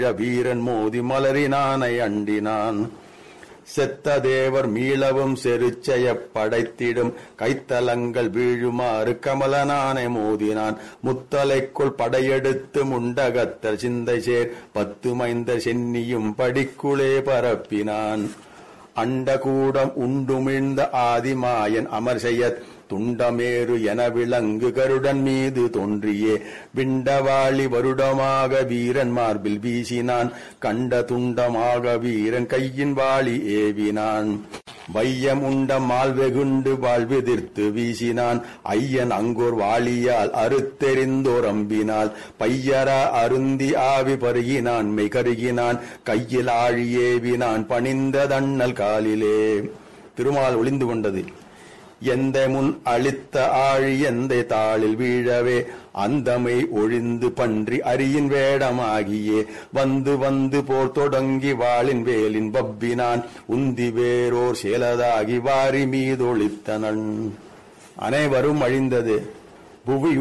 வீரன் மோதி மலரினானை அண்டினான் செத்த தேவர் மீளவும் செருச்செய படைத்திடும் கைத்தலங்கள் வீழுமாறு கமலனானை மோதினான் முத்தலைக்குள் படையெடுத்து முண்டகத்தர் சிந்தை சேர் பத்து மைந்த சென்னியும் படிக்குளே பரப்பினான் அண்டகூடம் உண்டுமிழ்ந்த ஆதிமாயன் அமர்செயத் துண்டமேறு என விளங்கு கருடன் மீது தோன்றியே விண்டவாளி வருடமாக வீரன் மார்பில் வீசினான் கண்ட துண்டமாக வீரன் கையின் வாளி ஏவினான் வையம் உண்ட மால் வெகுண்டு வாழ்விதிர்த்து வீசினான் ஐயன் அங்கோர் வாளியால் அறுத்தெறிந்தோர் அம்பினால் பையரா அருந்தி ஆவி பருகினான் மெய் கருகினான் கையில் ஆழி ஏவினான் பணிந்த தண்ணல் காலிலே திருமால் ஒளிந்து கொண்டது எந்த முன் அளித்த ஆழி எந்த தாளில் வீழவே அந்தமை ஒழிந்து பன்றி அரியின் வேடமாகியே வந்து வந்து போர் தொடங்கி வாளின் வேலின் பப்பினான் உந்தி வேரோர் சேலதாகி வாரி மீதொழித்தனன் அனைவரும் அழிந்தது புவி